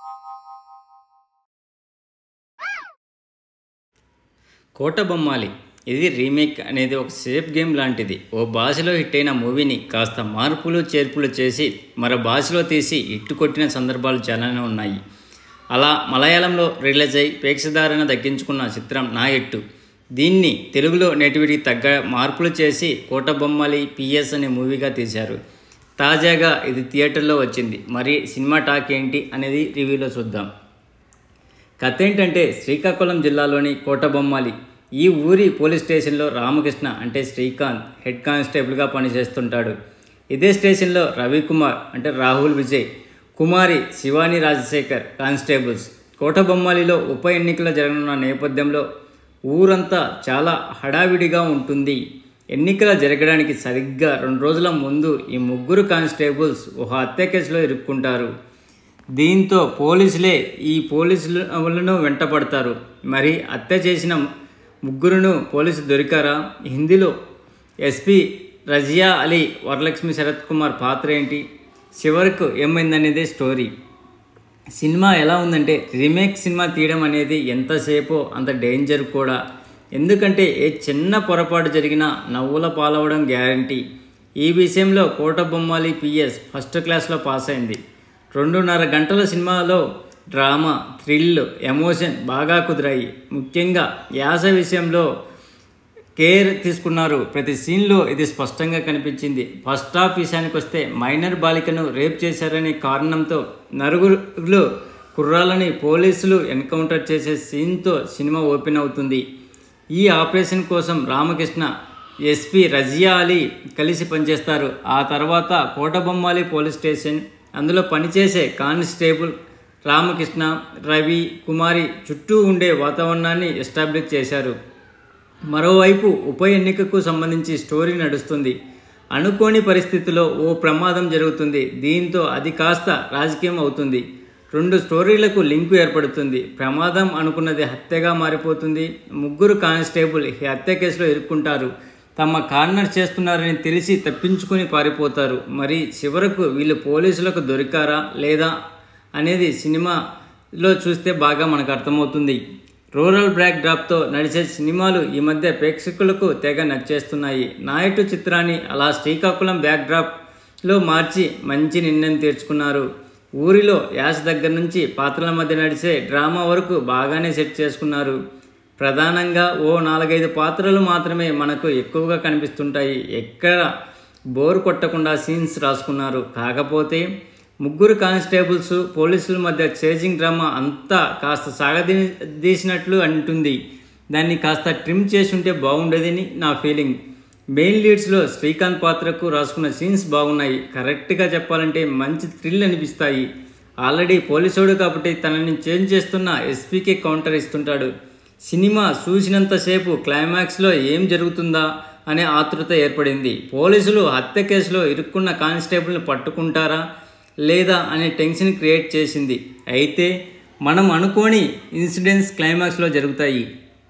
కోట బొమ్మాలి ఇది రీమేక్ అనేది ఒక సేఫ్ గేమ్ లాంటిది ఓ భాషలో హిట్ అయిన మూవీని కాస్త మార్పులు చేర్పులు చేసి మరో భాషలో తీసి హిట్ కొట్టిన సందర్భాలు చాలానే ఉన్నాయి అలా మలయాళంలో రిలీజ్ అయి ప్రేక్షధారణ దక్కించుకున్న చిత్రం నా ఎట్టు దీన్ని తెలుగులో నేటివిటీకి తగ్గ మార్పులు చేసి కోట బొమ్మాలి పిఎస్ అనే మూవీగా తీశారు తాజాగా ఇది థియేటర్లో వచ్చింది మరి సినిమా టాక్ ఏంటి అనేది రివ్యూలో చూద్దాం కథ ఏంటంటే శ్రీకాకుళం జిల్లాలోని కోటబొమ్మాలి ఈ ఊరి పోలీస్ స్టేషన్లో రామకృష్ణ అంటే శ్రీకాంత్ హెడ్ కానిస్టేబుల్గా పనిచేస్తుంటాడు ఇదే స్టేషన్లో రవికుమార్ అంటే రాహుల్ విజయ్ కుమారి శివాని రాజశేఖర్ కానిస్టేబుల్స్ కోటబొమ్మాలిలో ఉప ఎన్నికలు జరగనున్న నేపథ్యంలో ఊరంతా చాలా హడావిడిగా ఉంటుంది ఎన్నికలు జరగడానికి సరిగ్గా రెండు రోజుల ముందు ఈ ముగ్గురు కానిస్టేబుల్స్ ఒక హత్య కేసులో ఇరుక్కుంటారు దీంతో పోలీసులే ఈ పోలీసులను వెంటపడతారు మరి హత్య చేసిన ముగ్గురును పోలీసు దొరికారా హిందీలో ఎస్పీ రజియా అలీ వరలక్ష్మి శరత్ కుమార్ పాత్ర ఏంటి చివరకు ఏమైందనేదే స్టోరీ సినిమా ఎలా ఉందంటే రీమేక్ సినిమా తీయడం అనేది ఎంతసేపో అంత డేంజర్ కూడా ఎందుకంటే ఏ చిన్న పొరపాటు జరిగినా నవ్వుల పాలవడం గ్యారంటీ ఈ విషయంలో కోట బొమ్మాలి పిఎస్ ఫస్ట్ క్లాస్లో పాస్ అయింది రెండున్నర గంటల సినిమాలో డ్రామా థ్రిల్ ఎమోషన్ బాగా కుదిరాయి ముఖ్యంగా యాస విషయంలో కేర్ తీసుకున్నారు ప్రతి సీన్లో ఇది స్పష్టంగా కనిపించింది ఫస్ట్ హాఫ్ విషయానికి వస్తే మైనర్ బాలికను రేప్ చేశారనే కారణంతో నలుగురు కుర్రాలని పోలీసులు ఎన్కౌంటర్ చేసే సీన్తో సినిమా ఓపెన్ అవుతుంది ఈ ఆపరేషన్ కోసం రామకృష్ణ ఎస్పీ రజియా అలీ కలిసి పనిచేస్తారు ఆ తర్వాత కోటబొమ్మాలి పోలీస్ స్టేషన్ అందులో పనిచేసే కానిస్టేబుల్ రామకృష్ణ రవి కుమారి చుట్టూ ఉండే వాతావరణాన్ని ఎస్టాబ్లిష్ చేశారు మరోవైపు ఉప ఎన్నికకు సంబంధించి స్టోరీ నడుస్తుంది అనుకోని పరిస్థితిలో ఓ ప్రమాదం జరుగుతుంది దీంతో అది కాస్త రాజకీయం అవుతుంది రెండు స్టోరీలకు లింకు ఏర్పడుతుంది ప్రమాదం అనుకున్నది హత్యగా మారిపోతుంది ముగ్గురు కానిస్టేబుల్ ఈ హత్య కేసులో ఇరుక్కుంటారు తమ కార్నర్ చేస్తున్నారని తెలిసి తప్పించుకొని పారిపోతారు మరి చివరకు వీళ్ళు పోలీసులకు దొరికారా లేదా అనేది సినిమాలో చూస్తే బాగా మనకు అర్థమవుతుంది రూరల్ బ్యాక్ డ్రాప్తో నడిచే సినిమాలు ఈ మధ్య ప్రేక్షకులకు తెగ నచ్చేస్తున్నాయి నాయటు చిత్రాన్ని అలా శ్రీకాకుళం బ్యాక్ డ్రాప్లో మార్చి మంచి నిర్ణయం తీర్చుకున్నారు ఊరిలో యాస దగ్గర నుంచి పాత్రల మధ్య నడిచే డ్రామా వరకు బాగానే సెట్ చేసుకున్నారు ప్రధానంగా ఓ నాలుగైదు పాత్రలు మాత్రమే మనకు ఎక్కువగా కనిపిస్తుంటాయి ఎక్కడ బోర్ కొట్టకుండా సీన్స్ రాసుకున్నారు కాకపోతే ముగ్గురు కానిస్టేబుల్స్ పోలీసుల మధ్య చేజింగ్ డ్రామా అంతా కాస్త సాగదీసినట్లు అంటుంది దాన్ని కాస్త ట్రిమ్ చేసి ఉంటే బాగుండేదని నా ఫీలింగ్ మెయిన్ లీడ్స్లో శ్రీకాంత్ పాత్రకు రాసుకున్న సీన్స్ బాగున్నాయి కరెక్ట్గా చెప్పాలంటే మంచి థ్రిల్ అనిపిస్తాయి ఆల్రెడీ పోలీసోడు కాబట్టి తనని చేంజ్ చేస్తున్న ఎస్పీకే కౌంటర్ ఇస్తుంటాడు సినిమా చూసినంతసేపు క్లైమాక్స్లో ఏం జరుగుతుందా అనే ఆతృత ఏర్పడింది పోలీసులు హత్య కేసులో ఇరుక్కున్న కానిస్టేబుల్ని పట్టుకుంటారా లేదా అనే టెన్షన్ క్రియేట్ చేసింది అయితే మనం అనుకోని ఇన్సిడెంట్స్ క్లైమాక్స్లో జరుగుతాయి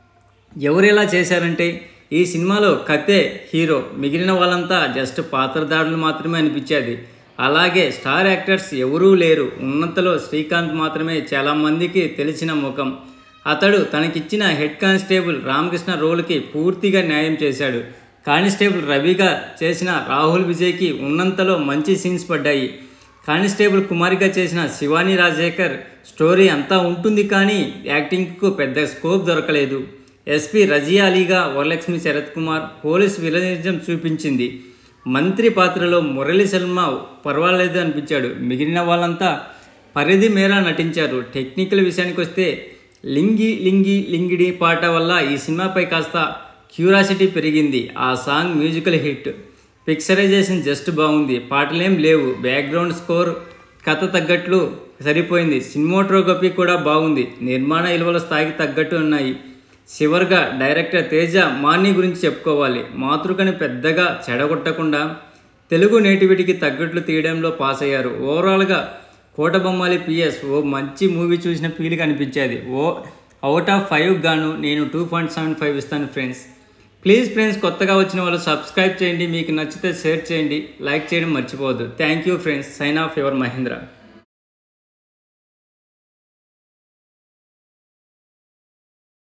ఎవరు ఎలా చేశారంటే ఈ సినిమాలో కథే హీరో మిగిలిన వాళ్ళంతా జస్ట్ పాత్రధారులు మాత్రమే అనిపించేది అలాగే స్టార్ యాక్టర్స్ ఎవరూ లేరు ఉన్నంతలో శ్రీకాంత్ మాత్రమే చాలామందికి తెలిసిన ముఖం అతడు తనకిచ్చిన హెడ్ కానిస్టేబుల్ రామకృష్ణ రోల్కి పూర్తిగా న్యాయం చేశాడు కానిస్టేబుల్ రవిగా చేసిన రాహుల్ విజయ్కి ఉన్నంతలో మంచి సీన్స్ పడ్డాయి కానిస్టేబుల్ కుమారిగా చేసిన శివాని రాజశేఖర్ స్టోరీ అంతా ఉంటుంది కానీ యాక్టింగ్కు పెద్ద స్కోప్ దొరకలేదు ఎస్పీ రజియా అలీగా వరలక్ష్మి శరత్ కుమార్ పోలీస్ విలనిజం చూపించింది మంత్రి పాత్రలో మురళీ శర్మ పర్వాలేదు అనిపించాడు మిగిలిన వాళ్ళంతా పరిధి మేర నటించారు టెక్నికల్ విషయానికి వస్తే లింగి లింగి లింగిడి పాట వల్ల ఈ సినిమాపై కాస్త క్యూరాసిటీ పెరిగింది ఆ song musical hit picturization just బాగుంది పాటలేం లేవు బ్యాక్గ్రౌండ్ స్కోర్ కథ తగ్గట్లు సరిపోయింది సినిమోట్రోగ్రఫీ కూడా బాగుంది నిర్మాణ విలువల స్థాయికి తగ్గట్టు ఉన్నాయి చివరిగా డైరెక్టర్ తేజ మాని గురించి చెప్పుకోవాలి మాతృకని పెద్దగా చెడగొట్టకుండా తెలుగు నేటివిటీకి తగ్గట్లు తీయడంలో పాస్ అయ్యారు ఓవరాల్గా కోటబొమ్మాలి పిఎస్ ఓ మంచి మూవీ చూసిన ఫీల్ కనిపించేది ఓ అవుట్ ఆఫ్ ఫైవ్ గాను నేను టూ పాయింట్ సెవెన్ ఫైవ్ ఇస్తాను ఫ్రెండ్స్ ప్లీజ్ ఫ్రెండ్స్ కొత్తగా వచ్చిన వాళ్ళు సబ్స్క్రైబ్ చేయండి మీకు నచ్చితే షేర్ చేయండి లైక్ చేయడం మర్చిపోవద్దు thank you friends sign off your Mahindra